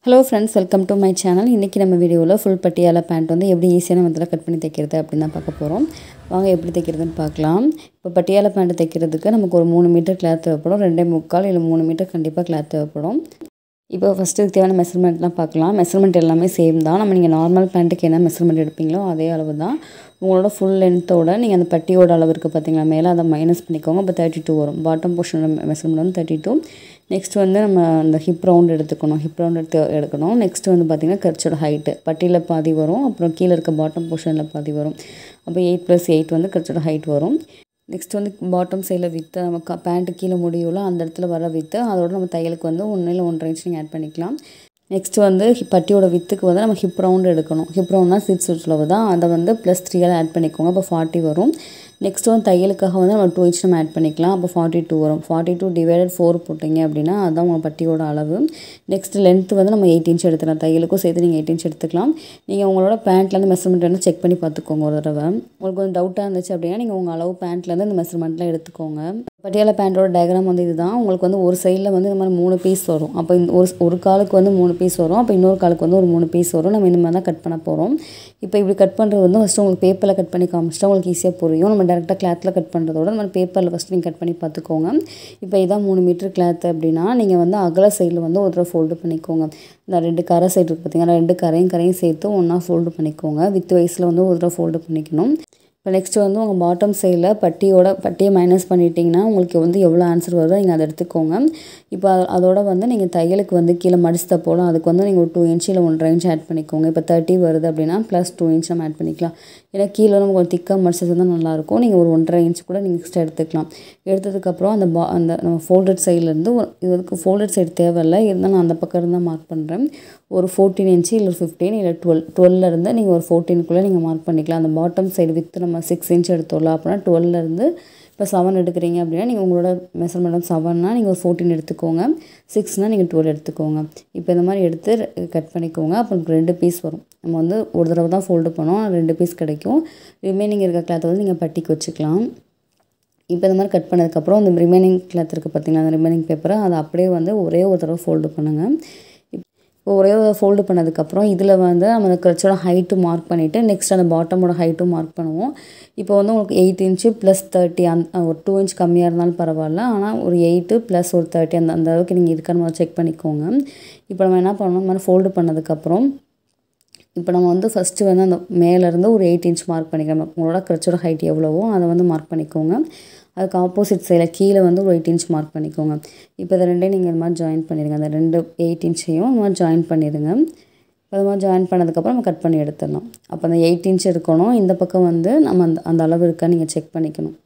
hello friends welcome to my channel இன்றைக்கி நம்ம வீடியோவில் ஃபுல் பட்டியாலா பேண்ட் வந்து எப்படி ஈஸியான மெத்தடில் கட் பண்ணி தைக்கிறது அப்படின்னு தான் பார்க்க போகிறோம் வாங்க எப்படி தைக்கிறதுன்னு பார்க்கலாம் இப்போ பட்டியாலா பேண்ட் தைக்கிறதுக்கு நமக்கு ஒரு மூணு மீட்டர் கிளாத் தேவைப்படும் ரெண்டே முக்கால் இல்லை மூணு மீட்டர் கண்டிப்பாக கிளாத் தேவைப்படும் இப்போ ஃபஸ்ட்டு இதுக்கு தேவையான மெஷர்மெண்ட்லாம் பார்க்கலாம் மெஷர்மெண்ட் எல்லாமே சேம் தான் நம்ம நீங்கள் நார்மல் பேண்ட்டுக்கு என்ன மெஷர்மெண்ட் எடுப்பீங்களோ அதே அளவு தான் உங்களோட ஃபுல் லென்த்தோட நீங்கள் அந்த பட்டியோட அளவு இருக்குது பார்த்தீங்களா மேலே அதை மைனஸ் பண்ணிக்கோங்க இப்போ தேர்ட்டி டூ வரும் பாட்டம் போர்ஷனோட மெஷர்மெண்ட் வந்து தேர்ட்டி டூ நெக்ஸ்ட் வந்து நம்ம அந்த ஹிப் ரவுண்ட் எடுத்துக்கணும் ஹிப் ரவுண்ட் எடுத்து எடுக்கணும் நெக்ஸ்ட் வந்து பார்த்திங்கன்னா கர்ச்சோட ஹைட்டு பட்டியில் பாதி வரும் அப்புறம் கீழே இருக்க பாட்டம் போர்ஷனில் பாதி வரும் அப்போ எயிட் ப்ளஸ் எயிட் வந்து கர்ச்சோட ஹைட் வரும் நெக்ஸ்ட் வந்து பாட்டம் சைடில் வித்து நம்ம க பேண்ட்டு கீழே முடியும்ல அந்த இடத்துல வர வித்து அதோட நம்ம தையலுக்கு வந்து ஒன்று இல்லை ஒன்றரை இன்ச் நீங்கள் ஆட் பண்ணிக்கலாம் நெக்ஸ்ட் வந்து ஹிப் பட்டியோட வித்துக்கு வந்து நம்ம ஹிப் ரவுண்டு எடுக்கணும் ஹிப் ரவுண்ட்னா சிக்ஸ் சுற்றளவு தான் அதை வந்து ப்ளஸ் த்ரீயால் ஆட் பண்ணிக்கோங்க அப்போ ஃபார்ட்டி வரும் நெக்ஸ்ட் வந்து தையலுக்காக வந்து நம்ம டூ இன்ச் நம்ம ஆட் பண்ணிக்கலாம் அப்போ ஃபார்ட்டி டூ வரும் ஃபார்ட்டி டூ டிவைடட் ஃபோர் போட்டிங்க அப்படின்னா அதுதான் உங்கள் பட்டியோட அளவு நெக்ஸ்ட் லென்த்து வந்து நம்ம எயிட் இன்ச் எடுத்துக்கலாம் தையலுக்கும் சேர்த்து நீங்கள் எயிட் இன்ச் எடுத்துக்கலாம் நீங்கள் உங்களோட பேண்ட்லேருந்து மெஷர்மெண்ட் வந்து செக் பண்ணி பார்த்துக்கோங்க ஒரு தடவை உங்களுக்கு கொஞ்சம் டவுட்டாக இருந்துச்சு அப்படின்னா நீங்கள் உங்கள் அளவு பேண்ட்லேருந்து இந்த மெஷர்மெண்ட்லாம் எடுத்துக்கோங்க பட்டியாலா பேண்ட்டோட டயக்ராம் வந்து இதுதான் உங்களுக்கு வந்து ஒரு சைடில் வந்து இந்த மாதிரி மூணு பீஸ் வரும் அப்போ இந்த ஒரு ஒரு காலுக்கு வந்து மூணு பீஸ் வரும் அப்போ இன்னொரு காலுக்கு வந்து ஒரு மூணு பீஸ் வரும் நம்ம இந்த மாதிரி தான் கட் பண்ண போகிறோம் இப்போ இப்படி கட் பண்ணுறது வந்து ஃபஸ்ட்டு உங்களுக்கு பேப்பரில் கட் பண்ணி காமிச்சிட்டா உங்களுக்கு ஈஸியாக புரியும் நம்ம டேரெக்டாக கிளாத்தில் கட் பண்ணுறதோட நம்ம பேப்பரில் ஃபஸ்ட்டு நீங்கள் கட் பண்ணி பார்த்துக்கோங்க இப்போ இதான் மூணு மீட்டர் கிளாத் அப்படின்னா நீங்கள் வந்து அகல சைடில் வந்து ஒரு தடவை ஃபோல்டு பண்ணிக்கோங்க இந்த ரெண்டு கரை சைடு இருக்குது பார்த்தீங்கன்னா ரெண்டு கரையும் கரையும் சேர்த்து ஒன்றா ஃபோல்டு பண்ணிக்கோங்க வித் வயசில் வந்து ஒரு தடவை ஃபோல்டு பண்ணிக்கணும் இப்போ நெக்ஸ்ட் வந்து உங்கள் பாட்டம் சைடில் பட்டியோட பட்டியை மைனஸ் பண்ணிட்டீங்கன்னா உங்களுக்கு வந்து எவ்வளோ ஆன்சர் வருதோ நீங்கள் அதை எடுத்துக்கோங்க இப்போ அதோட வந்து நீங்கள் தையலுக்கு வந்து கீழே மடிச்சு தப்போல அதுக்கு வந்து நீங்கள் ஒரு டூ இன்ச் இல்லை ஒன்றரை இன்ச் ஆட் பண்ணிக்கோங்க இப்போ தேர்ட்டி வருது அப்படின்னா ப்ளஸ் டூ இன்ச் நம்ம ஆட் பண்ணிக்கலாம் ஏன்னா கீழே நம்ம கொஞ்சம் திக்காக மடிச்சது தான் நல்லாயிருக்கும் நீங்கள் ஒரு ஒன்றரை இன்ச் கூட நீங்கள் எக்ஸ்ட்ரா எடுத்துக்கலாம் எடுத்ததுக்கப்புறம் அந்த பா அந்த நம்ம ஃபோல்டட் சைட்லேருந்து இதுக்கு ஃபோல்டட் சைடு தேவையில்லை இருந்தாலும் நான் அந்த பக்கம் இருந்தால் மார்க் பண்ணுறேன் ஒரு ஃபோர்டீன் இன்ச்சு இல்லை ஃபிஃப்டீன் இல்லை டுவெல் டுவெல்லேருந்து நீங்கள் ஒரு ஃபோர்டீனுக்குள்ளே நீங்கள் மார்க் பண்ணிக்கலாம் அந்த பாட்டம் சைடு வித்து நம்ம சிக்ஸ் இன்ச் எடுத்தோம்ல அப்படின்னா டுவெல்லேருந்து இப்போ செவன் எடுக்கிறீங்க அப்படின்னா நீங்கள் உங்களோட மெஷர்மெண்ட் செவன்னா நீங்கள் ஒரு ஃபோர்டீன் எடுத்துக்கோங்க சிக்ஸ்னால் நீங்கள் டுவெல் எடுத்துக்கோங்க இப்போ இந்த மாதிரி எடுத்து கட் பண்ணிக்கோங்க அப்புறம் ரெண்டு பீஸ் வரும் நம்ம வந்து ஒரு தடவை தான் ஃபோல்டு பண்ணோம் ரெண்டு பீஸ் கிடைக்கும் ரிமைனிங் இருக்க கிளாத்தை வந்து நீங்கள் பட்டிக்கு வச்சுக்கலாம் இப்போ இந்த மாதிரி கட் பண்ணதுக்கப்புறம் இந்த ரிமைனிங் கிளாத் இருக்குது பார்த்தீங்களா அந்த ரிமைனிங் பேப்பரை அதை அப்படியே வந்து ஒரே ஒரு தடவை ஃபோல்டு பண்ணுங்கள் இப்போ ஒரே ஒரு ஃபோல்டு பண்ணதுக்கப்புறம் இதில் வந்து நம்ம அந்த கிரச்சோட ஹைட்டு மார்க் பண்ணிவிட்டு நெக்ஸ்ட் அந்த பாட்டமோட ஹைட்டும் மார்க் பண்ணுவோம் இப்போ வந்து உங்களுக்கு எயிட் இன்ச்சு ப்ளஸ் தேர்ட்டி அந்த ஒரு டூ இன்ச் கம்மியாக இருந்தாலும் பரவாயில்ல ஆனால் ஒரு எயிட்டு ப்ளஸ் ஒரு தேர்ட்டி அந்த அந்த அளவுக்கு நீங்கள் இருக்கான்னு மாதிரி செக் பண்ணிக்கோங்க இப்போ நம்ம என்ன பண்ணணும் இந்த மாதிரி ஃபோல்டு பண்ணதுக்கப்புறம் இப்போ நம்ம வந்து ஃபஸ்ட்டு வந்து அந்த மேலேருந்து ஒரு எயிட் இன்ச் மார்க் பண்ணிக்கலாம் உங்களோட கிரச்சோட ஹைட் எவ்வளவோ அதை வந்து மார்க் பண்ணிக்கோங்க அதுக்கு ஆப்போசிட் சைடில் கீழே வந்து ஒரு எயிட் இன்ச் மார்க் பண்ணிக்கோங்க இப்போ இதை ரெண்டையும் நீங்கள் இந்த மாதிரி ஜாயின் பண்ணிடுங்க அந்த ரெண்டு எயிட் இன்ச்சையும் இந்த மாதிரி ஜாயின் பண்ணிடுங்க இப்போ அது மாதிரி ஜாயின் பண்ணதுக்கப்புறம் நம்ம கட் பண்ணி எடுத்துடலாம் அப்போ அந்த எயிட் இன்ச் இருக்கணும் இந்த பக்கம் வந்து நம்ம அந்த அந்த அளவு இருக்கா நீங்கள் செக் பண்ணிக்கணும்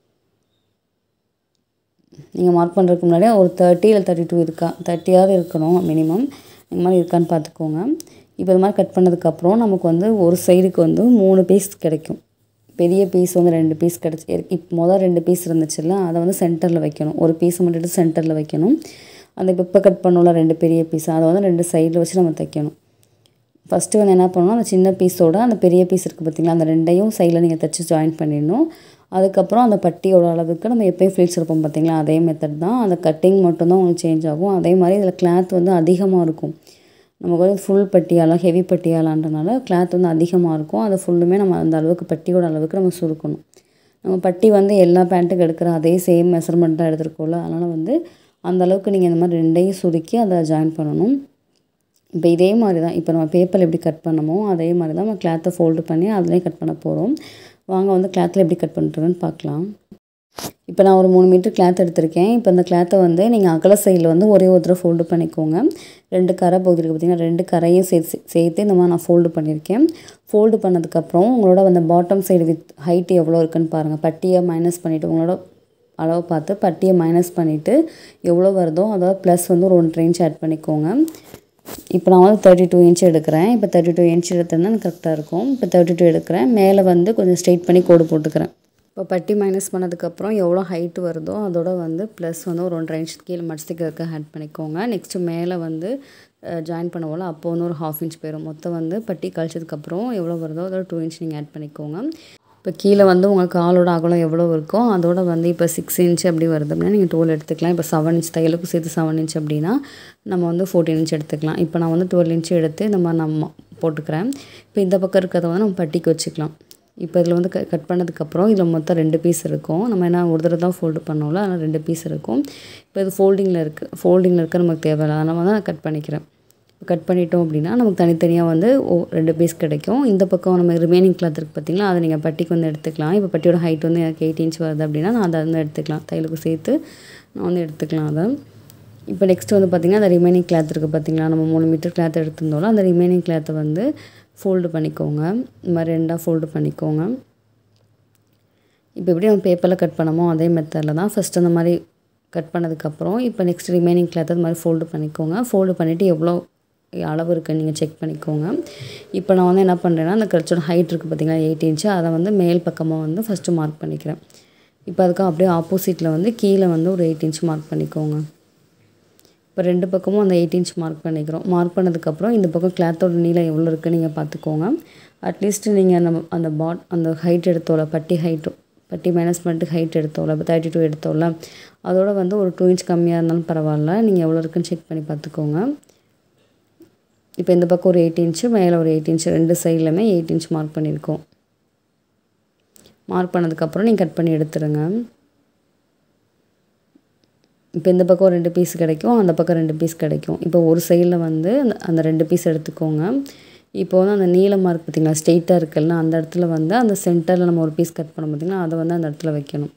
நீங்கள் மார்க் பண்ணுறதுக்கு முன்னாடியே ஒரு தேர்ட்டி இல்லை தேர்ட்டி டூ இருக்கா தேர்ட்டியாவது இருக்கணும் மினிமம் இந்த மாதிரி இருக்கான்னு பார்த்துக்கோங்க இப்போ இது மாதிரி கட் பண்ணதுக்கப்புறம் நமக்கு வந்து ஒரு சைடுக்கு வந்து மூணு பீஸ் கிடைக்கும் பெரிய பீஸ் வந்து ரெண்டு பீஸ் கிடச்சி இப்போ மொதல் ரெண்டு பீஸ் இருந்துச்சுல்ல அதை வந்து சென்டரில் வைக்கணும் ஒரு பீஸ் மட்டும் சென்டரில் வைக்கணும் அந்த இப்போ கட் பண்ணோம்ல ரெண்டு பெரிய பீஸ் அதை வந்து ரெண்டு சைடில் வச்சு நம்ம தைக்கணும் ஃபஸ்ட்டு வந்து என்ன பண்ணணும் அந்த சின்ன பீஸோட அந்த பெரிய பீஸ் இருக்குது பார்த்திங்களா அந்த ரெண்டையும் சைடில் நீங்கள் தைச்சி ஜாயின் பண்ணிடணும் அதுக்கப்புறம் அந்த பட்டியோட அளவுக்கு நம்ம எப்போயும் ஃப்ளீட்ஸ் இருப்போம் பார்த்திங்களா அதே மெத்தட் தான் அந்த கட்டிங் மட்டும்தான் உங்களுக்கு சேஞ்ச் ஆகும் அதே மாதிரி இதில் கிளாத் வந்து அதிகமாக இருக்கும் நமக்கு வந்து ஃபுல் பட்டியாலா ஹெவி பட்டியாலான்றனால கிளாத் வந்து அதிகமாக இருக்கும் அதை ஃபுல்லுமே நம்ம அந்த அளவுக்கு பட்டியோட அளவுக்கு நம்ம சுருக்கணும் நம்ம பட்டி வந்து எல்லா பேண்ட்டுக்கு எடுக்கிற அதே சேம் மெஷர்மெண்ட் தான் எடுத்துருக்கோம்ல அதனால் வந்து அந்த அளவுக்கு நீங்கள் இந்த மாதிரி ரெண்டையும் சுருக்கி அதை ஜாயின் பண்ணணும் இப்போ இதே மாதிரி தான் இப்போ நம்ம பேப்பரில் எப்படி கட் பண்ணமோ அதே மாதிரி தான் நம்ம கிளாத்தை ஃபோல்டு பண்ணி அதுலேயும் கட் பண்ண போகிறோம் வாங்க வந்து கிளாத்தில் எப்படி கட் பண்ணுறதுன்னு பார்க்கலாம் இப்போ நான் ஒரு மூணு மீட்டர் கிளாத் எடுத்திருக்கேன் இப்போ இந்த கிளாத்தை வந்து நீங்கள் அகல சைடில் வந்து ஒரே ஒரு தடவை ஃபோல்டு பண்ணிக்கோங்க ரெண்டு கரை பகுதி இருக்குது பார்த்திங்கன்னா ரெண்டு கரையும் சேர்த்து சேர்த்து இந்த மாதிரி நான் ஃபோல்டு பண்ணியிருக்கேன் ஃபோல்டு பண்ணதுக்கப்புறம் உங்களோட அந்த பாட்டம் சைடு வித் ஹைட் எவ்வளோ இருக்குன்னு பாருங்கள் பட்டியை மைனஸ் பண்ணிவிட்டு உங்களோட அளவு பார்த்து பட்டியை மைனஸ் பண்ணிவிட்டு எவ்வளோ வருதோ அதாவது ப்ளஸ் வந்து ஒரு ஒன்றரை இன்ச் ஆட் பண்ணிக்கோங்க இப்போ நான் வந்து தேர்ட்டி டூ இன்ச் எடுக்கிறேன் இப்போ தேர்ட்டி டூ இன்ச் எடுத்திருந்தா எனக்கு கரெக்டாக இருக்கும் இப்போ தேர்ட்டி டூ எடுக்கிறேன் மேலே வந்து கொஞ்சம் ஸ்ட்ரெயிட் பண்ணி கோடு போட்டுக்கிறேன் இப்போ பட்டி மைனஸ் பண்ணதுக்கப்புறம் எவ்வளோ ஹைட் வருதோ அதோட வந்து ப்ளஸ் வந்து ஒரு ஒன்றரை இன்ச் கீழே மடிச்சுக்கிறதுக்கு ஆட் பண்ணிக்கோங்க நெக்ஸ்ட்டு மேலே வந்து ஜாயின் பண்ணுவோம்ல அப்போ வந்து ஒரு ஹாஃப் இன்ச் போயிடும் மொத்தம் வந்து பட்டி கழிச்சதுக்கப்புறம் எவ்வளோ வருதோ அதோட டூ இன்ச் நீங்கள் ஆட் பண்ணிக்கோங்க இப்போ கீழே வந்து உங்கள் காலோட அகலம் எவ்வளோ இருக்கோ அதோட வந்து இப்போ சிக்ஸ் இன்ச் அப்படி வருது அப்படின்னா நீங்கள் டுவெல் எடுத்துக்கலாம் இப்போ செவன் இன்ச் தையலுக்கும் சேர்த்து செவன் இன்ச் அப்படின்னா நம்ம வந்து ஃபோர்டீன் இன்ச் எடுத்துக்கலாம் இப்போ நான் வந்து டுவெல் இன்ச் எடுத்து இந்த மாதிரி நம்ம போட்டுக்கிறேன் இப்போ இந்த பக்கம் இருக்கிறத வந்து நம்ம பட்டிக்கு வச்சுக்கலாம் இப்போ இதில் வந்து க கட் பண்ணதுக்கப்புறம் இதில் மொத்தம் ரெண்டு பீஸ் இருக்கும் நம்ம என்ன ஒரு தடவை தான் ஃபோல்டு பண்ணோம்ல அதனால் ரெண்டு பீஸ் இருக்கும் இப்போ இது ஃபோல்டிங்கில் இருக்குது ஃபோல்டிங்கில் இருக்க நமக்கு தேவையில்லை அதனால் தான் நான் கட் பண்ணிக்கிறேன் கட் பண்ணிட்டோம் அப்படின்னா நமக்கு தனித்தனியாக வந்து ஓ ரெண்டு பீஸ் கிடைக்கும் இந்த பக்கம் நம்ம ரிமைனிங் கிளாத் இருக்குது பார்த்தீங்களா அதை நீங்கள் பட்டிக்கு வந்து எடுத்துக்கலாம் இப்போ பட்டியோட ஹைட் வந்து எனக்கு எயிட் இன்ச் வருது அப்படின்னா நான் அதை வந்து எடுத்துக்கலாம் தையலுக்கு சேர்த்து நான் வந்து எடுத்துக்கலாம் அதை இப்போ நெக்ஸ்ட் வந்து பார்த்திங்கன்னா அந்த ரிமைனிங் கிளாத் இருக்குது பார்த்தீங்களா நம்ம மூணு மீட்டர் கிளாத் எடுத்திருந்தோம்ல அந்த ரிமைனிங் கிளாத்தை வந்து ஃபோல்டு பண்ணிக்கோங்க இந்த மாதிரி ரெண்டாக ஃபோல்டு பண்ணிக்கோங்க இப்போ எப்படி நம்ம பேப்பரில் கட் பண்ணமோ அதே மெத்தடில் தான் ஃபஸ்ட் அந்த மாதிரி கட் பண்ணதுக்கப்புறம் இப்போ நெக்ஸ்ட் ரிமைனிங் கிளாத் அது மாதிரி ஃபோல்டு பண்ணிக்கோங்க ஃபோல்டு பண்ணிவிட்டு எவ்வளோ அளவு இருக்குன்னு நீங்கள் செக் பண்ணிக்கோங்க இப்போ நான் வந்து என்ன பண்ணுறேன்னா அந்த கிரச்சோட ஹைட் இருக்குது பார்த்தீங்களா எயிட் இன்ச்சு அதை வந்து மேல் பக்கமாக வந்து ஃபஸ்ட்டு மார்க் பண்ணிக்கிறேன் இப்போ அதுக்கு அப்படியே ஆப்போசிட்டில் வந்து கீழே வந்து ஒரு எயிட் இன்ச் மார்க் பண்ணிக்கோங்க இப்போ ரெண்டு பக்கமும் அந்த எயிட் இன்ச் மார்க் பண்ணிக்கிறோம் மார்க் பண்ணதுக்கப்புறம் இந்த பக்கம் கிளாத்தோட நீளம் எவ்வளோ இருக்குன்னு நீங்கள் பார்த்துக்கோங்க அட்லீஸ்ட் நீங்கள் அந்த அந்த பாட் அந்த ஹைட் எடுத்தோல பட்டி ஹைட்டு பட்டி மைனஸ் பண்ணிட்டு ஹைட் எடுத்தோம்ல இப்போ தேர்ட்டி டூ எடுத்தோம்ல அதோட வந்து ஒரு டூ இன்ச் கம்மியாக இருந்தாலும் பரவாயில்ல நீங்கள் எவ்வளோ இருக்குன்னு செக் பண்ணி பார்த்துக்கோங்க இப்போ இந்த பக்கம் ஒரு எயிட் இன்ச்சு மேலே ஒரு எயிட் இன்ச்சு ரெண்டு சைட்லையுமே எயிட் இன்ச் மார்க் பண்ணியிருக்கோம் மார்க் பண்ணதுக்கப்புறம் நீங்கள் கட் பண்ணி எடுத்துருங்க இப்போ இந்த பக்கம் ரெண்டு பீஸ் கிடைக்கும் அந்த பக்கம் ரெண்டு பீஸ் கிடைக்கும் இப்போ ஒரு சைடில் வந்து அந்த அந்த ரெண்டு பீஸ் எடுத்துக்கோங்க இப்போ வந்து அந்த நீளமாக இருக்குது பார்த்திங்களா ஸ்ட்ரெயிட்டாக இருக்குல்ல அந்த இடத்துல வந்து அந்த சென்டரில் நம்ம ஒரு பீஸ் கட் பண்ண பார்த்திங்களா அதை வந்து அந்த இடத்துல வைக்கணும்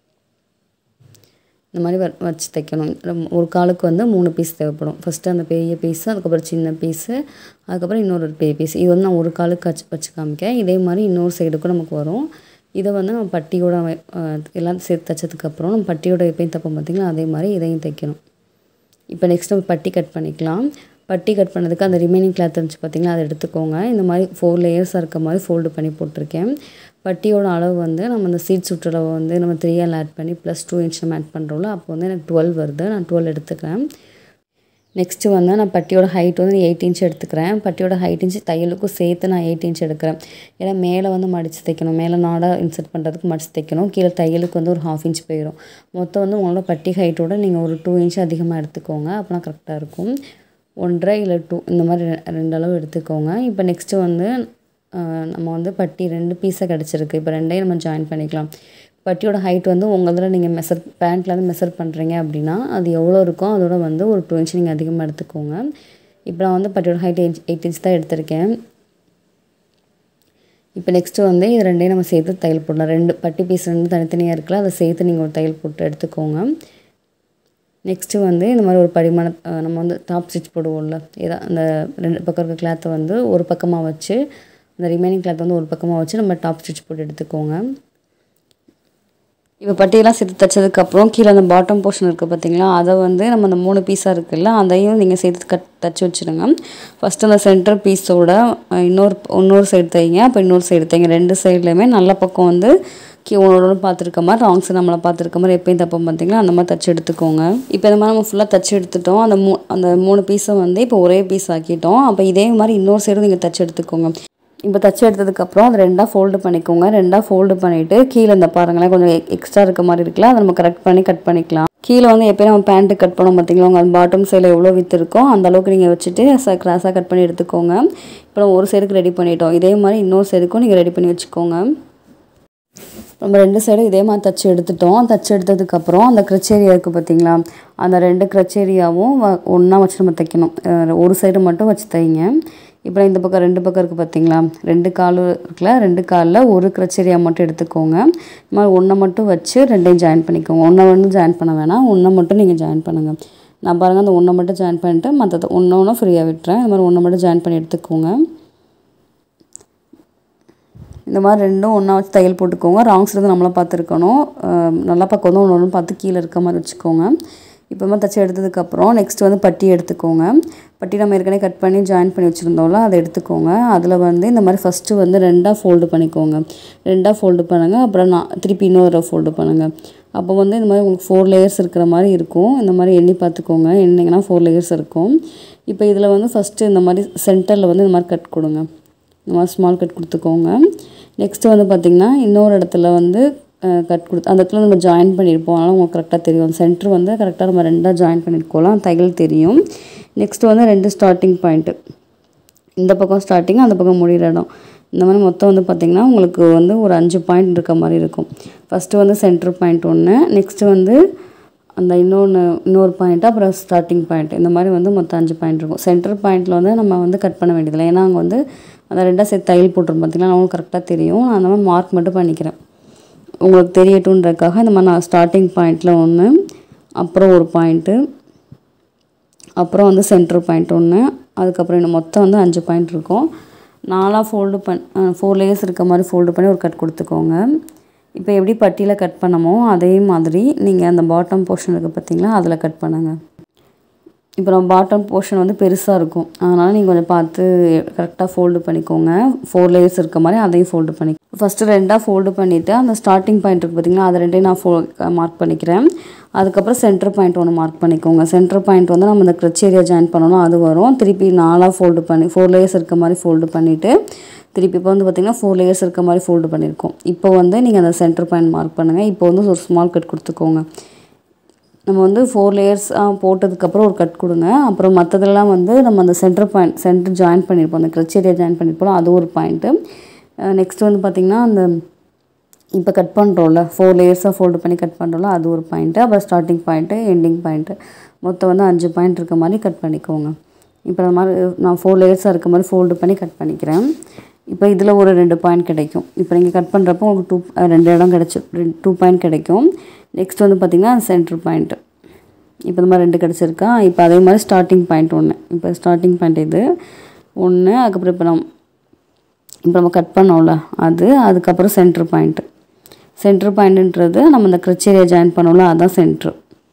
இந்த மாதிரி வ வச்சு தைக்கணும் ஒரு காலுக்கு வந்து மூணு பீஸ் தேவைப்படும் ஃபஸ்ட்டு அந்த பெரிய பீஸு அதுக்கப்புறம் சின்ன பீஸு அதுக்கப்புறம் இன்னொரு பெரிய பீஸ் இது வந்து நான் ஒரு காலுக்கு வச்சு வச்சு காமிக்கேன் இதே மாதிரி இன்னொரு சைடுக்கும் நமக்கு வரும் இதை வந்து நம்ம பட்டியோட எல்லாம் சேர்த்து தைச்சதுக்கப்புறம் நம்ம பட்டியோட எப்பயும் தைப்போம் பார்த்திங்களா அதே மாதிரி இதையும் தைக்கணும் இப்போ நெக்ஸ்ட் நம்ம பட்டி கட் பண்ணிக்கலாம் பட்டி கட் பண்ணதுக்கு அந்த ரிமைனிங் கிளாத் இருந்துச்சு பார்த்திங்களா அதை எடுத்துக்கோங்க இந்த மாதிரி ஃபோர் லேயர்ஸாக இருக்க மாதிரி ஃபோல்டு பண்ணி போட்டிருக்கேன் பட்டியோட அளவு வந்து நம்ம அந்த சீட் சுற்றளவு வந்து நம்ம த்ரீயால் ஆட் பண்ணி ப்ளஸ் டூ இன்ச் நம்ம ஆட் பண்ணுறோம்ல அப்போ வந்து எனக்கு டுவெல் வருது நான் டுவெல் எடுத்துக்கிறேன் நெக்ஸ்ட்டு வந்து நான் பட்டியோட ஹைட் வந்து எயிட் இன்ச் எடுத்துக்கிறேன் பட்டியோட ஹைட் இன்ச் தையலுக்கும் சேர்த்து நான் எயிட் இன்ச் எடுக்கிறேன் ஏன்னா மேலே வந்து மடித்து தைக்கணும் மேலே நாடாக இன்சர்ட் பண்ணுறதுக்கு மடித்து தைக்கணும் கீழே தையலுக்கு வந்து ஒரு ஹாஃப் இன்ச் போயிடும் மொத்தம் வந்து உங்களோட பட்டி ஹைட்டோட நீங்கள் ஒரு டூ இன்ச் அதிகமாக எடுத்துக்கோங்க அப்போனா கரெக்டாக இருக்கும் ஒன்றரை இல்லை டூ இந்த மாதிரி ரெண்டு அளவு எடுத்துக்கோங்க இப்போ நெக்ஸ்ட்டு வந்து நம்ம வந்து பட்டி ரெண்டு பீஸாக கிடச்சிருக்கு இப்போ ரெண்டையும் நம்ம ஜாயின் பண்ணிக்கலாம் பட்டியோட ஹைட் வந்து உங்களதில் நீங்கள் மெஷர் பேண்ட்டில் வந்து மெஷர் பண்ணுறீங்க அப்படின்னா அது எவ்வளோ இருக்கோ அதோட வந்து ஒரு டூ இன்ச் நீங்கள் அதிகமாக எடுத்துக்கோங்க இப்போ நான் வந்து பட்டியோட ஹைட் எயிட் எயிட் இன்ச் தான் எடுத்திருக்கேன் இப்போ நெக்ஸ்ட்டு வந்து இது ரெண்டையும் நம்ம சேர்த்து தையல் போடலாம் ரெண்டு பட்டி பீஸ் ரெண்டு தனித்தனியாக இருக்குல்ல அதை சேர்த்து நீங்கள் ஒரு தையல் போட்டு எடுத்துக்கோங்க நெக்ஸ்ட்டு வந்து இந்த மாதிரி ஒரு பரிமாண நம்ம வந்து டாப் ஸ்டிச் போடுவோம்ல ஏதா அந்த ரெண்டு பக்கம் இருக்க கிளாத்தை வந்து ஒரு பக்கமாக வச்சு அந்த ரிமைனிங் கிளாத் வந்து ஒரு பக்கமாக வச்சு நம்ம டாப் ஸ்டிச் போட்டு எடுத்துக்கோங்க இப்போ பட்டியெல்லாம் சேர்த்து தைச்சதுக்கப்புறம் கீழே அந்த பாட்டம் போர்ஷன் இருக்குது பார்த்தீங்களா அதை வந்து நம்ம அந்த மூணு பீஸாக இருக்குல்ல அதையும் நீங்கள் சேர்த்து கட் தச்சு வச்சுருங்க ஃபஸ்ட்டு அந்த சென்டர் பீஸோட இன்னொரு இன்னொரு சைடு தைங்க அப்போ இன்னொரு சைடு தைங்க ரெண்டு சைட்லேயுமே நல்ல பக்கம் வந்து கீ உங்களோட பார்த்துருக்க மாதிரி ராங் சைடு நம்மளை பார்த்துருக்க மாதிரி எப்பயும் தப்போம் பார்த்தீங்களா அந்த மாதிரி தச்சு எடுத்துக்கோங்க இப்போ இந்த மாதிரி நம்ம ஃபுல்லாக தச்சு எடுத்துட்டோம் அந்த மூ அந்த மூணு பீஸை வந்து இப்போ ஒரே பீஸ் ஆக்கிட்டோம் அப்போ இதே மாதிரி இன்னொரு சைடும் நீங்கள் தச்சு எடுத்துக்கோங்க இப்போ தச்சு எடுத்ததுக்கப்புறம் அதை ரெண்டாக ஃபோல்டு பண்ணிக்கோங்க ரெண்டாக ஃபோல்டு பண்ணிவிட்டு கீழே இந்த பாருங்களேன் கொஞ்சம் எக்ஸ்ட்ரா இருக்க மாதிரி இருக்குல்ல அதை நம்ம கரெக்ட் பண்ணி கட் பண்ணிக்கலாம் கீழே வந்து எப்பயும் நம்ம பேண்ட்டு கட் பண்ணோம் பார்த்தீங்களா உங்கள் பாட்டம் சைடில் எவ்வளோ வித்து இருக்கோ அந்த அளவுக்கு நீங்கள் வச்சுட்டு ச கிராஸாக கட் பண்ணி எடுத்துக்கோங்க இப்போ நம்ம ஒரு சைடுக்கு ரெடி பண்ணிட்டோம் இதே மாதிரி இன்னொரு சைடுக்கும் நீங்கள் ரெடி பண்ணி வச்சுக்கோங்க நம்ம ரெண்டு சைடும் இதே மாதிரி தச்சு எடுத்துட்டோம் தச்சு எடுத்ததுக்கப்புறம் அந்த க்ரச்சேரியா இருக்குது பார்த்தீங்களா அந்த ரெண்டு க்ரச்சேரியாவும் ஒன்றா வச்சு நம்ம தைக்கணும் ஒரு சைடு மட்டும் வச்சு தைங்க இப்போ இந்த பக்கம் ரெண்டு பக்கம் இருக்குது பார்த்தீங்களா ரெண்டு கால் இருக்குல்ல ரெண்டு காலில் ஒரு க்ரச்சேரியா மட்டும் எடுத்துக்கோங்க இந்த மாதிரி ஒன்றை மட்டும் வச்சு ரெண்டையும் ஜாயின் பண்ணிக்கோங்க ஒன்றை ஒன்று ஜாயின் பண்ண வேணாம் ஒன்றை மட்டும் நீங்கள் ஜாயின் பண்ணுங்கள் நான் பாருங்கள் அந்த ஒன்றை மட்டும் ஜாயின் பண்ணிட்டு மற்றது ஒன்று ஒன்று ஃப்ரீயாக விட்டுறேன் இந்த மாதிரி ஒன்றை மட்டும் ஜாயின் பண்ணி எடுத்துக்கோங்க இந்த மாதிரி ரெண்டும் ஒன்றா வச்சு தையல் போட்டுக்கோங்க ராங் சைடு நம்மளா பார்த்துருக்கணும் நல்லா பக்கம் வந்து ஒன்று ஒன்று பார்த்து கீழே இருக்க மாதிரி வச்சுக்கோங்க இப்போ மாதிரி தச்சு எடுத்ததுக்கப்புறம் நெக்ஸ்ட் வந்து பட்டி எடுத்துக்கோங்க பட்டி நம்ம ஏற்கனவே கட் பண்ணி ஜாயின் பண்ணி வச்சுருந்தோம்ல அதை எடுத்துக்கோங்க அதில் வந்து இந்த மாதிரி ஃபஸ்ட்டு வந்து ரெண்டாக ஃபோல்டு பண்ணிக்கோங்க ரெண்டாக ஃபோல்டு பண்ணுங்கள் அப்புறம் நான் திருப்பி இன்னொரு ஃபோல்டு பண்ணுங்கள் அப்போ வந்து இந்த மாதிரி உங்களுக்கு ஃபோர் லேயர்ஸ் இருக்கிற மாதிரி இருக்கும் இந்த மாதிரி எண்ணி பார்த்துக்கோங்க எண்ணிங்கன்னா ஃபோர் லேயர்ஸ் இருக்கும் இப்போ இதில் வந்து ஃபஸ்ட்டு இந்த மாதிரி சென்டரில் வந்து இந்த மாதிரி கட் கொடுங்க இந்த மாதிரி ஸ்மால் கட் கொடுத்துக்கோங்க நெக்ஸ்ட்டு வந்து பார்த்திங்கன்னா இன்னொரு இடத்துல வந்து கட் கொடுத்து அந்த இடத்துல நம்ம ஜாயின் பண்ணியிருப்போம் அதனால் உங்களுக்கு கரெக்டாக தெரியும் அந்த சென்டர் வந்து கரெக்டாக நம்ம ரெண்டாக ஜாயின் பண்ணியிருக்கோம் தையல் தெரியும் நெக்ஸ்ட்டு வந்து ரெண்டு ஸ்டார்டிங் பாயிண்ட்டு இந்த பக்கம் ஸ்டார்டிங் அந்த பக்கம் முடிகிற இடம் இந்த மாதிரி மொத்தம் வந்து பார்த்திங்கன்னா உங்களுக்கு வந்து ஒரு அஞ்சு பாயிண்ட் இருக்க மாதிரி இருக்கும் ஃபஸ்ட்டு வந்து சென்டர் பாயிண்ட் ஒன்று நெக்ஸ்ட்டு வந்து அந்த இன்னொன்று இன்னொரு பாயிண்ட்டு அப்புறம் ஸ்டார்டிங் பாயிண்ட் இந்த மாதிரி வந்து மொத்தம் அஞ்சு பாயிண்ட் இருக்கும் சென்டர் பாயிண்ட்டில் வந்து நம்ம வந்து கட் பண்ண வேண்டியதில்லை ஏன்னா அங்கே வந்து அந்த ரெண்டாக சேர்த்து தையல் போட்டுரும் பார்த்திங்கன்னா அவங்களுக்கு கரெக்டாக தெரியும் நான் அந்த மாதிரி மார்க் மட்டும் பண்ணிக்கிறேன் உங்களுக்கு தெரியட்டுன்றதுக்காக இந்த மாதிரி நான் ஸ்டார்டிங் பாயிண்டில் ஒன்று அப்புறம் ஒரு பாயிண்ட்டு அப்புறம் வந்து சென்டர் பாயிண்ட் ஒன்று அதுக்கப்புறம் இன்னும் மொத்தம் வந்து அஞ்சு பாயிண்ட் இருக்கும் நாலாக ஃபோல்டு பண் ஃபோர் லேயர்ஸ் இருக்க மாதிரி ஃபோல்டு பண்ணி ஒரு கட் கொடுத்துக்கோங்க இப்போ எப்படி பட்டியில் கட் பண்ணமோ அதே மாதிரி நீங்கள் அந்த பாட்டம் போர்ஷன் இருக்குது பார்த்தீங்களா அதில் கட் பண்ணுங்கள் இப்போ நம்ம பாட்டம் போர்ஷன் வந்து பெருசாக இருக்கும் அதனால் நீங்கள் கொஞ்சம் பார்த்து கரெக்டாக ஃபோல்டு பண்ணிக்கோங்க ஃபோர் லேயர்ஸ் இருக்க மாதிரி அதையும் ஃபோல்டு பண்ணி ஃபஸ்ட்டு ரெண்டாக ஃபோல்டு பண்ணிவிட்டு அந்த ஸ்டார்டிங் பாயிண்ட் இருக்குது பார்த்தீங்களா அதை ரெண்டையும் நான் ஃபோ மார்க் பண்ணிக்கிறேன் அதுக்கப்புறம் சென்டர் பாயிண்ட் ஒன்று மார்க் பண்ணிக்கோங்க சென்டர் பாயிண்ட் வந்து நம்ம இந்த க்ரச் ஏரியா ஜாயின் பண்ணணும் அது வரும் திருப்பி நாலாக ஃபோல்டு பண்ணி ஃபோர் லேயர்ஸ் இருக்க மாதிரி ஃபோல்டு பண்ணிவிட்டு திருப்பி இப்போ வந்து பார்த்திங்கன்னா ஃபோர் லேயர்ஸ் இருக்க மாதிரி ஃபோல்டு பண்ணியிருக்கோம் இப்போ வந்து நீங்கள் அந்த சென்டர் பாயிண்ட் மார்க் பண்ணுங்கள் இப்போ வந்து ஒரு ஸ்மால் கட் கொடுத்துக்கோங்க நம்ம வந்து ஃபோர் லேயர்ஸ் போட்டதுக்கப்புறம் ஒரு கட் கொடுங்க அப்புறம் மற்றதெல்லாம் வந்து நம்ம அந்த சென்டர் பாயிண்ட் சென்டர் ஜாயின் பண்ணியிருப்போம் அந்த க்ரச் ஏரியா ஜாயின் பண்ணியிருப்போம் அது ஒரு பாயிண்ட்டு நெக்ஸ்ட் வந்து பார்த்திங்கன்னா அந்த இப்போ கட் பண்ணுறோம்ல ஃபோர் லேயர்ஸாக ஃபோல்டு பண்ணி கட் பண்ணுறோம்ல அது ஒரு பாயிண்ட்டு அப்புறம் ஸ்டார்டிங் பாயிண்ட்டு எண்டிங் பாயிண்ட்டு மொத்தம் வந்து அஞ்சு பாயிண்ட் இருக்க மாதிரி கட் பண்ணிக்கோங்க இப்போ அந்த மாதிரி நான் ஃபோர் லேயர்ஸாக இருக்க மாதிரி ஃபோல்டு பண்ணி கட் பண்ணிக்கிறேன் இப்போ இதில் ஒரு ரெண்டு பாயிண்ட் கிடைக்கும் இப்போ நீங்கள் கட் பண்ணுறப்போ உங்களுக்கு டூ ரெண்டு இடம் கிடச்சி ரெண்டு டூ பாயிண்ட் கிடைக்கும் நெக்ஸ்ட் வந்து பார்த்திங்கன்னா சென்டர் பாயிண்ட்டு இப்போ இந்த மாதிரி ரெண்டு கிடச்சிருக்கா இப்போ அதே மாதிரி ஸ்டார்டிங் பாயிண்ட் ஒன்று இப்போ ஸ்டார்டிங் பாயிண்ட் இது ஒன்று அதுக்கப்புறம் இப்போ நம்ம இப்போ நம்ம கட் பண்ணோம்ல அது அதுக்கப்புறம் சென்டர் பாயிண்ட்டு சென்டர் பாயிண்ட்டுன்றது நம்ம இந்த க்ரச்சேரியா ஜாயின் பண்ணோம்ல அதுதான் சென்ட்ரு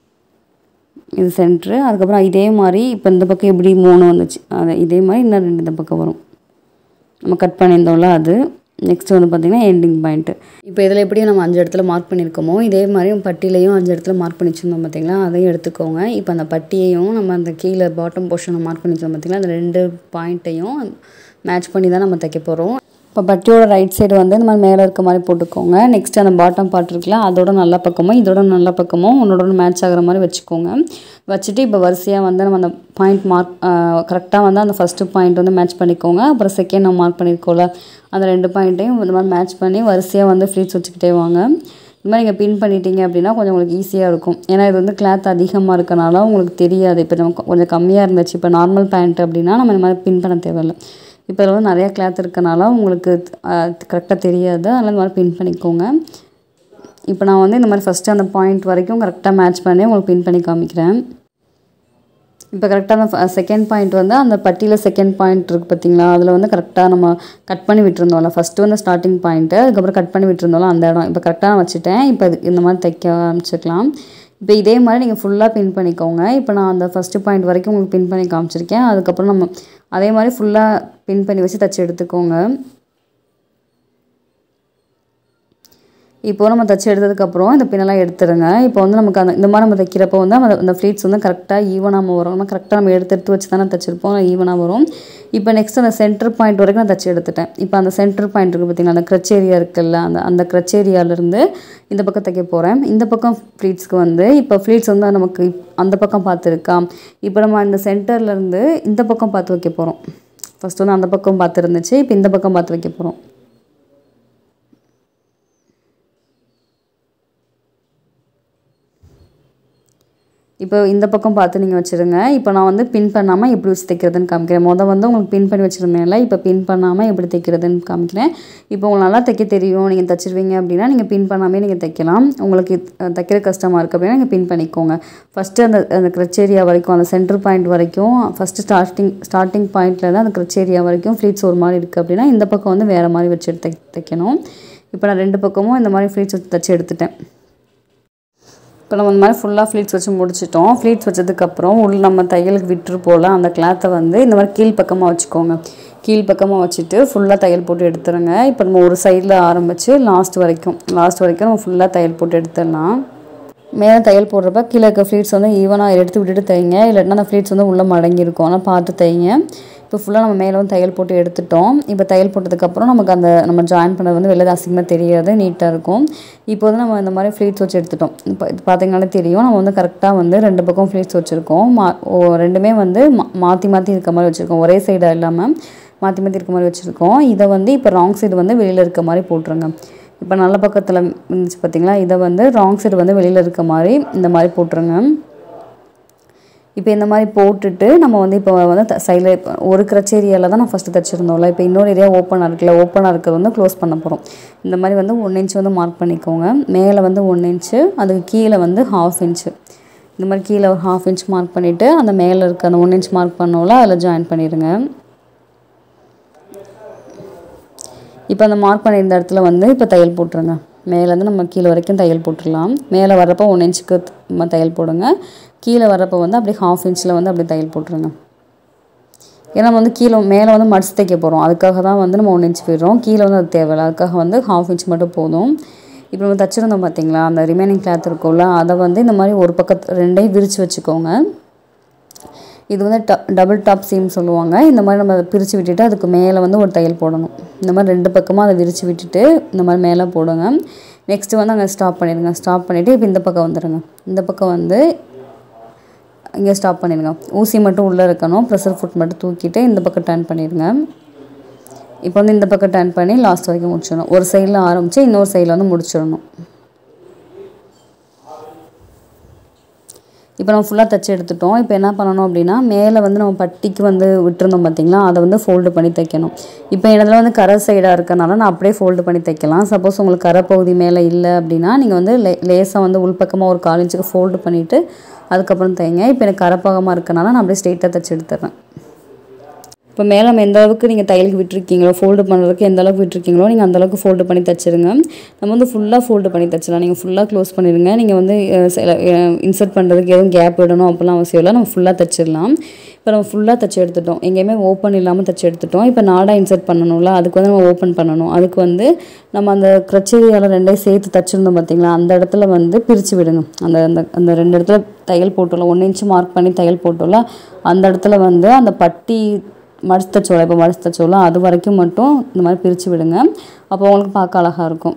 இது சென்ட்ரு அதுக்கப்புறம் இதே மாதிரி இப்போ இந்த பக்கம் எப்படி மூணு வந்துச்சு அது இதே மாதிரி இன்னும் ரெண்டு இந்த பக்கம் வரும் நம்ம கட் பண்ணியிருந்தோம்ல அது நெக்ஸ்ட் வந்து பார்த்திங்கன்னா எண்டிங் பாயிண்ட்டு இப்போ இதில் எப்படி நம்ம அஞ்சு இடத்துல மார்க் பண்ணியிருக்கோமோ இதே மாதிரி பட்டியிலையும் அஞ்சு இடத்துல மார்க் பண்ணி வச்சுருந்தோம் பார்த்திங்களா அதையும் எடுத்துக்கோங்க இப்போ அந்த பட்டியையும் நம்ம அந்த கீழே பாட்டம் போர்ஷனை மார்க் பண்ணி வச்சோம் பார்த்திங்களா அந்த ரெண்டு பாயிண்ட்டையும் மேட்ச் பண்ணி தான் நம்ம தைக்க போகிறோம் இப்போ பட்டியோட ரைட் சைடு வந்து இந்த மாதிரி மேலே இருக்க மாதிரி போட்டுக்கோங்க நெக்ஸ்ட் அந்த பாட்டம் பார்ட் இருக்குல்ல அதோட நல்ல பக்கமும் இதோட நல்ல பக்கமும் உன்னோட மேட்ச் ஆகிற மாதிரி வச்சுக்கோங்க வச்சுட்டு இப்போ வரிசையாக வந்து நம்ம அந்த பாயிண்ட் மார்க் கரெக்டாக வந்து அந்த ஃபஸ்ட்டு பாயிண்ட் வந்து மேட்ச் பண்ணிக்கோங்க அப்புறம் செகண்ட் நம்ம மார்க் பண்ணியிருக்கோம்ல அந்த ரெண்டு பாயிண்ட்டையும் இந்த மாதிரி மேட்ச் பண்ணி வரிசையாக வந்து ஃப்ளீட்ஸ் வச்சுக்கிட்டே வாங்க இந்த மாதிரி நீங்கள் பின் பண்ணிட்டீங்க அப்படின்னா கொஞ்சம் உங்களுக்கு ஈஸியாக இருக்கும் ஏன்னா இது வந்து கிளாத் அதிகமாக இருக்கனால உங்களுக்கு தெரியாது இப்போ நம்ம கொஞ்சம் கம்மியாக இருந்துச்சு இப்போ நார்மல் பேண்ட் அப்படின்னா நம்ம இந்த மாதிரி பின் பண்ண தேவையில்லை இப்போ இதில் வந்து நிறையா கிளாத் இருக்கனால உங்களுக்கு கரெக்டாக தெரியாது அதனால் இந்த மாதிரி பின் பண்ணிக்கோங்க இப்போ நான் வந்து இந்த மாதிரி ஃபஸ்ட்டு அந்த பாயிண்ட் வரைக்கும் கரெக்டாக மேட்ச் பண்ணி உங்களுக்கு பின் பண்ணி காமிக்கிறேன் இப்போ கரெக்டாக அந்த செகண்ட் பாயிண்ட் வந்து அந்த பட்டியில் செகண்ட் பாயிண்ட் இருக்குது பார்த்தீங்களா அதில் வந்து கரெக்டாக நம்ம கட் பண்ணி விட்டுருந்தோம்ல ஃபஸ்ட்டு வந்து ஸ்டார்டிங் பாயிண்ட்டு அதுக்கப்புறம் கட் பண்ணி விட்டுருந்தோம்ல அந்த இடம் இப்போ கரெக்டாக நான் வச்சுட்டேன் இப்போ இது இந்த மாதிரி தைக்க ஆரம்பிச்சிக்கலாம் இப்போ இதே மாதிரி நீங்கள் ஃபுல்லாக பின் பண்ணிக்கோங்க இப்போ நான் அந்த ஃபஸ்ட்டு பாயிண்ட் வரைக்கும் உங்களுக்கு பின் பண்ணி காமிச்சிருக்கேன் அதுக்கப்புறம் நம்ம அதே மாதிரி ஃபுல்லாக பின் பண்ணி வச்சு தச்சு எடுத்துக்கோங்க இப்போ நம்ம தச்சு எடுத்ததுக்கப்புறம் இந்த பின்னெல்லாம் எடுத்துருங்க இப்போ வந்து நமக்கு அந்த இந்த மாதிரி நம்ம தைக்கிறப்போ வந்து அந்த அந்த ஃப்ளீட்ஸ் வந்து கரெக்டாக ஈவனாக வரும் நம்ம கரெக்டாக நம்ம எடுத்து எடுத்து வச்சு தானே தச்சிருப்போம் ஈவனாக வரும் இப்போ நெக்ஸ்ட் அந்த சென்டர் பாயிண்ட் வரைக்கும் நான் தச்சு எடுத்துட்டேன் இப்போ அந்த சென்டர் பாயிண்ட் இருக்குது பார்த்தீங்கன்னா அந்த க்ரச் ஏரியா இருக்குல்ல அந்த அந்த க்ரச் ஏரியாவிலேருந்து இந்த பக்கம் தைக்க போகிறேன் இந்த பக்கம் ஃப்ளீட்ஸ்க்கு வந்து இப்போ ஃப்ளீட்ஸ் வந்து நமக்கு அந்த பக்கம் பார்த்துருக்கா இப்போ நம்ம அந்த சென்டர்லேருந்து இந்த பக்கம் பார்த்து வைக்க போகிறோம் ஃபஸ்ட் வந்து அந்த பக்கம் பார்த்து இருந்துச்சு இப்போ இந்த பக்கம் பார்த்து வைக்க போகிறோம் இப்போ இந்த பக்கம் பார்த்து நீங்கள் வச்சுருங்க இப்போ நான் வந்து பின் பண்ணாமல் எப்படி வச்சு தைக்கிறதுன்னு காமிக்கிறேன் மொதல் வந்து உங்களுக்கு பின் பண்ணி வச்சுருந்தேன்ல இப்போ பின் பண்ணாமல் எப்படி தைக்கிறதுன்னு காமிக்கிறேன் இப்போ உங்களுக்கு நல்லா தைக்க தெரியும் நீங்கள் தைச்சிருவீங்க அப்படின்னா நீங்கள் பின் பண்ணாமே நீங்கள் தைக்கலாம் உங்களுக்கு தைக்கிற கஷ்டமாக இருக்குது அப்படின்னா நீங்கள் பின் பண்ணிக்கோங்க ஃபஸ்ட்டு அந்த அந்த க்ரச்சேரியா வரைக்கும் அந்த சென்டர் பாயிண்ட் வரைக்கும் ஃபஸ்ட்டு ஸ்டார்டிங் ஸ்டார்டிங் பாயிண்ட்டில் தான் அந்த க்ரச்சேரியா வரைக்கும் ஃப்ளீட்ஸ் ஒரு மாதிரி இருக்குது அப்படின்னா இந்த பக்கம் வந்து வேறு மாதிரி வச்சு தை தைக்கணும் இப்போ நான் ரெண்டு பக்கமும் இந்த மாதிரி ஃப்ளீட்ஸ் வச்சு தைச்சி எடுத்துட்டேன் இப்போ நம்ம இந்த மாதிரி ஃபுல்லாக ஃப்ளீட்ஸ் வச்சு முடிச்சிட்டோம் ஃப்ளீட்ஸ் வச்சதுக்கப்புறம் உள்ள நம்ம தையலுக்கு விட்டுரு போல் அந்த கிளாத்தை வந்து இந்த மாதிரி கீழ் பக்கமாக வச்சுக்கோங்க கீழ் பக்கமாக வச்சுட்டு ஃபுல்லாக தையல் போட்டு எடுத்துருங்க இப்போ நம்ம ஒரு சைடில் ஆரம்பித்து லாஸ்ட் வரைக்கும் லாஸ்ட் வரைக்கும் நம்ம ஃபுல்லாக தையல் போட்டு எடுத்துடலாம் மேலே தையல் போடுறப்ப கீழே இருக்க ஃப்ளீட்ஸ் வந்து ஈவனாக எடுத்து விட்டுட்டு தைங்க இல்லாட்டினா அந்த ஃப்ளீட்ஸ் வந்து உள்ளே மடங்கியிருக்கும் ஆனால் பார்த்து தைங்க இப்போ ஃபுல்லாக நம்ம மேலே வந்து தையல் போட்டு எடுத்துட்டோம் இப்போ தையல் போட்டதுக்கப்புறம் நமக்கு அந்த நம்ம ஜாயின் பண்ணது வந்து வெளில அசிங்கமாக தெரியாது நீட்டாக இருக்கும் இப்போ வந்து நம்ம இந்த மாதிரி ஃப்ளீட்ஸ் வச்சு எடுத்துட்டோம் இப்போ இது பார்த்தீங்கனாலே தெரியும் நம்ம வந்து கரெக்டாக வந்து ரெண்டு பக்கம் ஃப்ளீட்ஸ் வச்சுருக்கோம் மா ஓ ரெண்டுமே வந்து மா மாற்றி மாற்றி இருக்க மாதிரி வச்சுருக்கோம் ஒரே சைடாக இல்லாமல் மாற்றி மாற்றி இருக்க மாதிரி வச்சுருக்கோம் இதை வந்து இப்போ ராங் சைடு வந்து வெளியில் இருக்க மாதிரி போட்டுருங்க இப்போ நல்ல பக்கத்தில் இருந்துச்சு பார்த்தீங்களா இதை வந்து ராங் சைடு வந்து வெளியில் இருக்க மாதிரி இந்த மாதிரி போட்டுருங்க இப்போ இந்த மாதிரி போட்டுட்டு நம்ம வந்து இப்போ வந்து சைடில் ஒரு கிரச் ஏரியாவில் தான் நான் ஃபஸ்ட்டு தைச்சிருந்தோம்ல இப்போ இன்னொரு ஏரியா ஓப்பனாக இருக்குல்ல ஓப்பனாக இருக்கிறது வந்து க்ளோஸ் பண்ண போகிறோம் இந்த மாதிரி வந்து ஒன் இன்ச் வந்து மார்க் பண்ணிக்கோங்க மேலே வந்து ஒன் இன்ச்சு அதுக்கு கீழே வந்து ஹாஃப் இன்ச்சு இந்த மாதிரி கீழே ஒரு ஹாஃப் இன்ச் மார்க் பண்ணிவிட்டு அந்த மேலே இருக்க அந்த ஒன் இன்ச் மார்க் பண்ணோம்ல அதில் ஜாயின் பண்ணிடுங்க இப்போ அந்த மார்க் பண்ணியிருந்த இடத்துல வந்து இப்போ தையல் போட்டுருங்க மேலேருந்து நம்ம கீழே வரைக்கும் தையல் போட்டுடலாம் மேலே வர்றப்போ ஒன் இன்ச்சுக்கு நம்ம தையல் போடுங்க கீழே வர்றப்போ வந்து அப்படியே ஹாஃப் இன்ச்சில் வந்து அப்படியே தையல் போட்டுருங்க ஏன்னா நம்ம வந்து கீழே மேலே வந்து மடிச்சு தைக்க போகிறோம் அதுக்காக தான் வந்து நம்ம ஒன் இன்ச் போயிடுறோம் கீழே வந்து அது தேவையில்லை அதுக்காக வந்து ஹாஃப் இன்ச் மட்டும் போதும் இப்போ நம்ம தச்சிருந்தோம் பார்த்தீங்களா அந்த ரிமைனிங் கிளாத் இருக்கும்ல அதை வந்து இந்த மாதிரி ஒரு பக்கத்து ரெண்டையும் விரித்து வச்சுக்கோங்க இது வந்து ட டபுள் டாப் சீம் சொல்லுவாங்க இந்த மாதிரி நம்ம பிரித்து விட்டுட்டு அதுக்கு மேலே வந்து ஒரு தையல் போடணும் இந்த மாதிரி ரெண்டு பக்கமாக அதை விரித்து விட்டுட்டு இந்த மாதிரி மேலே போடுங்க நெக்ஸ்ட்டு வந்து அங்கே ஸ்டாப் பண்ணிடுங்க ஸ்டாப் பண்ணிவிட்டு இப்போ இந்த பக்கம் வந்துடுங்க இந்த பக்கம் வந்து இங்கே ஸ்டாப் பண்ணிடுங்க ஊசி மட்டும் உள்ளே இருக்கணும் ப்ரெஷர் ஃபுட் மட்டும் தூக்கிட்டு இந்த பக்கம் டர்ன் பண்ணிடுங்க இப்போ வந்து இந்த பக்கம் டர்ன் பண்ணி லாஸ்ட் வரைக்கும் முடிச்சிடணும் ஒரு சைடில் ஆரம்பித்து இன்னொரு சைடில் வந்து முடிச்சிடணும் இப்போ நம்ம ஃபுல்லாக தைச்சி எடுத்துட்டோம் இப்போ என்ன பண்ணணும் அப்படின்னா மேலே வந்து நம்ம பட்டிக்கு வந்து விட்டுருந்தோம் பார்த்தீங்களா அதை வந்து ஃபோல்டு பண்ணி தைக்கணும் இப்போ இடத்துல வந்து கரை சைடாக இருக்கனால நான் அப்படியே ஃபோல்டு பண்ணி தைக்கலாம் சப்போஸ் உங்களுக்கு கரை பகுதி மேலே இல்லை அப்படின்னா நீங்கள் வந்து லே லேசாக வந்து உள்பக்கமாக ஒரு கால் இன்ச்சுக்கு ஃபோல்டு பண்ணிவிட்டு அதுக்கப்புறம் தைங்க இப்போ எனக்கு கரப்பாகமாக இருக்கனால நான் அப்படியே ஸ்ட்ரெயிட்டாக தைச்சி எடுத்துறேன் இப்போ மேலே நம்ம எந்த அளவுக்கு நீங்கள் தையலுக்கு விட்டுருக்கீங்களோ ஃபோல்டு பண்ணுறதுக்கு எந்த அளவுக்கு விட்டுருக்கீங்களோ நீங்கள் அந்த அளவுக்கு ஃபோல்டு பண்ணி தைச்சிருங்க நம்ம வந்து ஃபுல்லாக ஃபோல்டு பண்ணி தைச்சிடலாம் நீங்கள் ஃபுல்லாக க்ளோஸ் பண்ணிடுங்க நீங்கள் வந்து இன்சர்ட் பண்ணுறதுக்கு எதுவும் கேப் விடணும் அப்படிலாம் அவசியம் இல்லை நம்ம ஃபுல்லாக தைச்சிடலாம் இப்போ நம்ம ஃபுல்லாக தைச்சி எடுத்துட்டோம் எங்கேயுமே ஓப்பன் இல்லாமல் தைச்சி எடுத்துட்டோம் இப்போ நாடாக இன்சர்ட் பண்ணணும்ல அதுக்கு வந்து நம்ம ஓப்பன் பண்ணணும் அதுக்கு வந்து நம்ம அந்த கிரச்சேரியால் ரெண்டையும் சேர்த்து தைச்சிருந்தோம் பார்த்தீங்களா அந்த இடத்துல வந்து பிரித்து விடுங்க அந்த அந்த அந்த ரெண்டு இடத்துல தையல் போட்டோம்ல ஒன் இன்ச்சு மார்க் பண்ணி தையல் போட்டோம்ல அந்த இடத்துல வந்து அந்த பட்டி மடிச்சு தச்சோளம் இப்போ மடிச்சு தச்சோளம் அது வரைக்கும் மட்டும் இந்த மாதிரி பிரித்து விடுங்க அப்போ உங்களுக்கு பார்க்க அழகாக இருக்கும்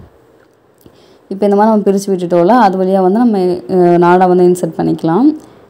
இப்போ இந்த மாதிரி நம்ம பிரித்து விட்டுட்டோம்ல அது வழியாக வந்து நம்ம நாடா வந்து இன்சர்ட் பண்ணிக்கலாம்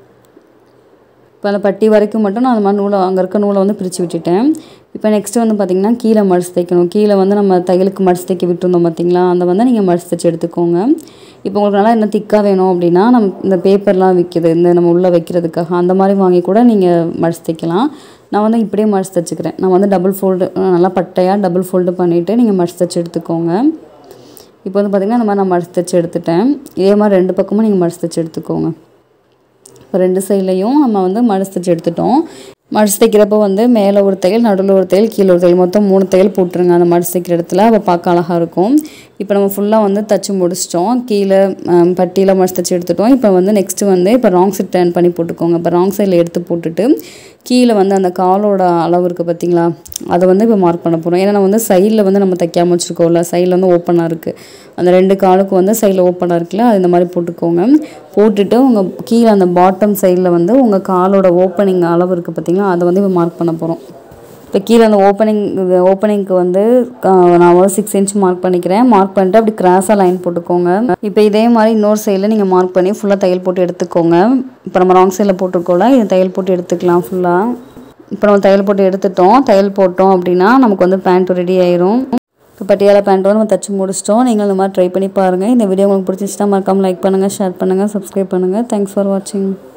இப்போ அந்த பட்டி வரைக்கும் மட்டும் நான் அந்த மாதிரி நூலை அங்கே இருக்க நூலை வந்து பிரித்து விட்டுட்டேன் இப்போ நெக்ஸ்ட்டு வந்து பார்த்திங்கன்னா கீழே மடிச்சு தைக்கணும் கீழே வந்து நம்ம தையலுக்கு மடிச்சு தைக்க விட்டுருந்தோம் பார்த்தீங்களா அந்த வந்து நீங்கள் மடிச்சு தைச்சி எடுத்துக்கோங்க இப்போ உங்களுக்கு நல்லா என்ன திக்காக வேணும் அப்படின்னா நம்ம இந்த பேப்பர்லாம் விற்கிது இந்த நம்ம உள்ளே வைக்கிறதுக்காக அந்த மாதிரி வாங்கி கூட நீங்கள் மடிச்சு தைக்கலாம் நான் வந்து இப்படியே மடிச்சு தைச்சிக்கிறேன் நான் வந்து டபுள் ஃபோல்டு நல்லா பட்டையாக டபுள் ஃபோல்டு பண்ணிவிட்டு நீங்கள் மடிச்சு தைச்சி எடுத்துக்கோங்க இப்போ வந்து பார்த்திங்கன்னா இந்த மாதிரி நான் மடிச்சு தைச்சி எடுத்துட்டேன் இதே மாதிரி ரெண்டு பக்கமும் நீங்கள் மடிச்சு தைச்சி எடுத்துக்கோங்க இப்போ ரெண்டு சைட்லேயும் நம்ம வந்து மடிச்சு தைச்சி எடுத்துட்டோம் மடிச்சு தைக்கிறப்போ வந்து மேலே ஒரு தையல் நடுவில் ஒரு தையல் கீழே ஒரு தையல் மொத்தம் மூணு தையல் போட்டுருங்க அந்த மடிச்சு தைக்கிற இடத்துல அப்போ பார்க்க அழகாக இருக்கும் இப்போ நம்ம ஃபுல்லாக வந்து தச்சு முடிச்சிட்டோம் கீழே பட்டியில் மடிச்சு தைச்சி எடுத்துட்டோம் இப்போ வந்து நெக்ஸ்ட்டு வந்து இப்போ ராங் சைட் டர்ன் பண்ணி போட்டுக்கோங்க இப்போ ராங் சைடில் எடுத்து போட்டுட்டு கீழே வந்து அந்த காலோட அளவு இருக்குது பார்த்தீங்களா அதை வந்து இப்போ மார்க் பண்ண போகிறோம் ஏன்னா வந்து சைடில் வந்து நம்ம தைக்காம வச்சுருக்கோம்ல சைடில் வந்து ஓப்பனாக இருக்குது அந்த ரெண்டு காலுக்கும் வந்து சைடில் ஓப்பனாக இருக்குல்ல அது இந்த மாதிரி போட்டுக்கோங்க போட்டுட்டு உங்கள் கீழே அந்த பாட்டம் சைடில் வந்து உங்கள் காலோட ஓப்பனிங் அளவு இருக்குது பார்த்தீங்களா அதை வந்து இப்போ மார்க் பண்ண போகிறோம் இப்போ கீழே அந்த ஓப்பனிங் ஓப்பனிங்க்கு வந்து நான் ஒரு சிக்ஸ் இன்ச் மார்க் பண்ணிக்கிறேன் மார்க் பண்ணிட்டு அப்படி கிராஸாக லைன் போட்டுக்கோங்க இப்போ இதே மாதிரி இன்னொரு சைடில் நீங்கள் மார்க் பண்ணி ஃபுல்லாக தையல் போட்டு எடுத்துக்கோங்க இப்போ நம்ம ராங் சைடில் போட்டிருக்கோம்ல இது தையல் போட்டு எடுத்துக்கலாம் ஃபுல்லாக இப்போ நம்ம தையல் போட்டு எடுத்துட்டோம் தையல் போட்டோம் அப்படின்னா நமக்கு வந்து பேண்ட் ரெடி ஆயிரும் இப்போ பட்டியாலா பேண்ட் வந்து நம்ம தச்சு முடிச்சிட்டோம் நீங்கள் இந்த மாதிரி ட்ரை பண்ணி பாருங்கள் இந்த வீடியோ உங்களுக்கு பிடிச்சிச்சுன்னா மறக்காமல் லைக் பண்ணுங்கள் ஷேர் பண்ணுங்கள் சப்ஸ்கிரைப் பண்ணுங்கள் தேங்க்ஸ் ஃபார் வாட்சிங்